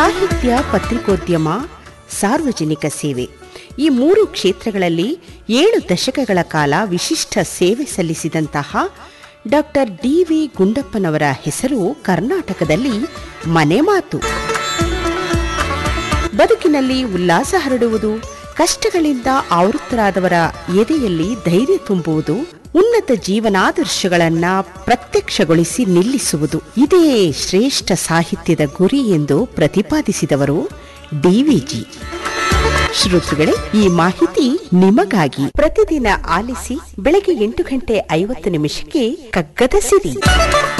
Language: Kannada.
ಸಾಹಿತ್ಯ ಪತ್ರಿಕೋದ್ಯಮ ಸಾರ್ವಜನಿಕ ಸೇವೆ ಈ ಮೂರು ಕ್ಷೇತ್ರಗಳಲ್ಲಿ ಏಳು ದಶಕಗಳ ಕಾಲ ವಿಶಿಷ್ಟ ಸೇವೆ ಸಲ್ಲಿಸಿದಂತಹ ಡಾಕ್ಟರ್ ಡಿ ವಿ ಗುಂಡಪ್ಪನವರ ಹೆಸರು ಕರ್ನಾಟಕದಲ್ಲಿ ಮನೆ ಮಾತು ಬದುಕಿನಲ್ಲಿ ಉಲ್ಲಾಸ ಹರಡುವುದು ಕಷ್ಟಗಳಿಂದ ಆವೃತ್ತರಾದವರ ಎದೆಯಲ್ಲಿ ಧೈರ್ಯ ತುಂಬುವುದು ಉನ್ನತ ಜೀವನಾದರ್ಶಗಳನ್ನ ಪ್ರತ್ಯಕ್ಷಗೊಳಿಸಿ ನಿಲ್ಲಿಸುವುದು ಇದೇ ಶ್ರೇಷ್ಠ ಸಾಹಿತ್ಯದ ಗುರಿ ಎಂದು ಪ್ರತಿಪಾದಿಸಿದವರು ಡಿವಿಜಿ ಶ್ರೋತೃಗಳೇ ಈ ಮಾಹಿತಿ ನಿಮಗಾಗಿ ಪ್ರತಿದಿನ ಆಲಿಸಿ ಬೆಳಗ್ಗೆ ಎಂಟು ಗಂಟೆ ಐವತ್ತು ನಿಮಿಷಕ್ಕೆ ಕಗ್ಗದ ಸಿರಿ